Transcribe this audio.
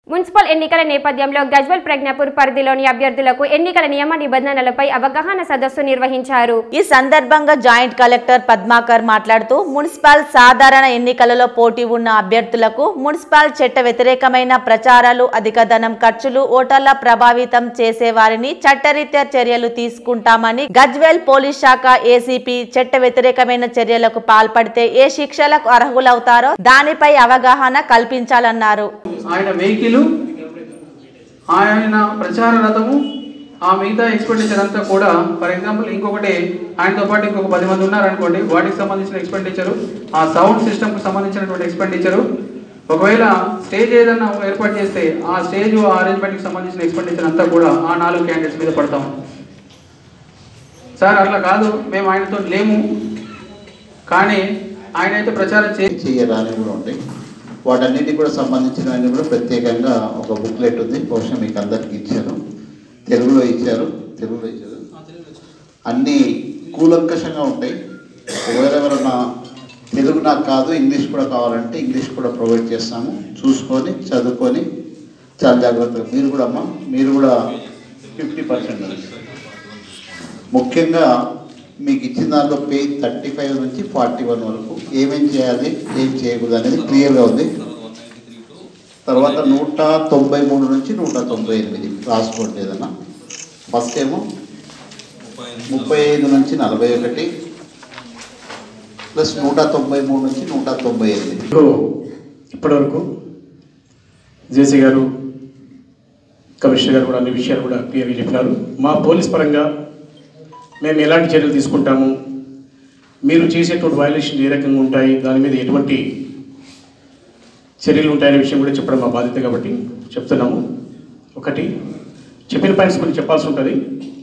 municipal ఎన్నికల నేపథ్యంలో గజ్వల్ ప్రజ్ఞాపూర్ పరిధిలోని అభ్యర్థులకు ఎన్నికల నియమ నిబంధనలపై అవగాహన సదస్సు నిర్వహించారు ఈ సందర్భంగా జాయింట్ కలెక్టర్ పద్మాకర్ మాట్లాడుతూ మున్సిపల్ సాధారణ ఎన్నికలలో పోటీ ఉన్న అభ్యర్థులకు మున్సిపల్ చట్ట వ్యతిరేకమైన ప్రచారాలు అధిక ధనం ఖర్చులు ఓటర్ల ప్రభావితం చేసే వారిని చట్టరీత్యా చర్యలు తీసుకుంటామని గజ్వేల్ పోలీస్ శాఖ ఏసీపీ చట్ట వ్యతిరేకమైన చర్యలకు పాల్పడితే ఏ శిక్షలకు అర్హులవుతారో దానిపై అవగాహన కల్పించాలన్నారు ఆయన వెహికల్ ఆయన ప్రచార రథము ఆ మిగతా ఎక్స్పెండిచర్ అంతా కూడా ఫర్ ఎగ్జాంపుల్ ఇంకొకటి ఆయనతో పాటు ఇంకొక పది మంది ఉన్నారనుకోండి వాటికి సంబంధించిన ఎక్స్పెండిచరు ఆ సౌండ్ సిస్టమ్కి సంబంధించినటువంటి ఎక్స్పెండిచరు ఒకవేళ స్టేజ్ ఏదైనా ఏర్పాటు చేస్తే ఆ స్టేజ్ ఆ అరేంజ్మెంట్కి సంబంధించిన ఎక్స్పెండిచర్ అంతా కూడా ఆ నాలుగు క్యాండిడేట్స్ మీద పడతాం సార్ అట్లా కాదు మేము ఆయనతో లేము కానీ ఆయన అయితే ప్రచారం చే చేయరాని కూడా ఉంటాయి వాటన్నిటికి కూడా సంబంధించినవన్నీ కూడా ప్రత్యేకంగా ఒక బుక్లెట్ ఉంది బహుశా మీకు అందరికి ఇచ్చారు తెలుగులో ఇచ్చారు తెలుగులో ఇచ్చారు అన్నీ కూలంకషంగా ఉంటాయి ఒకవేళ ఎవరైనా తెలుగు నాకు కాదు ఇంగ్లీష్ కూడా కావాలంటే ఇంగ్లీష్ కూడా ప్రొవైడ్ చేస్తాము చూసుకొని చదువుకొని చాలా జాగ్రత్తగా మీరు కూడా అమ్మా మీరు కూడా ఫిఫ్టీ పర్సెంట్ ముఖ్యంగా మీకు ఇచ్చిన దాంట్లో పేజ్ థర్టీ ఫైవ్ నుంచి ఫార్టీ వన్ వరకు ఏమేం చేయాలి ఏం చేయకూడదు అనేది క్లియర్గా ఉంది తర్వాత నూట తొంభై మూడు నుంచి నూట తొంభై ఎనిమిది రాసుకోండి ఏదన్నా ఫస్ట్ ఏమో ముప్పై ఐదు నుంచి నలభై ఒకటి ప్లస్ నూట తొంభై మూడు నుంచి నూట తొంభై ఎనిమిది ఇప్పుడు ఇప్పటివరకు జేసీ గారు కమిషనర్ గారు కూడా అన్ని విషయాలు కూడా క్లియర్గా చెప్పినారు మా పోలీస్ పరంగా మేము ఎలాంటి చర్యలు తీసుకుంటాము మీరు చేసేటువంటి వయలేషన్ ఏ రకంగా ఉంటాయి దాని మీద ఎటువంటి చర్యలు ఉంటాయనే విషయం కూడా చెప్పడం మా బాధ్యత కాబట్టి చెప్తున్నాము ఒకటి చెప్పిన పాయింట్స్ కొన్ని చెప్పాల్సి ఉంటుంది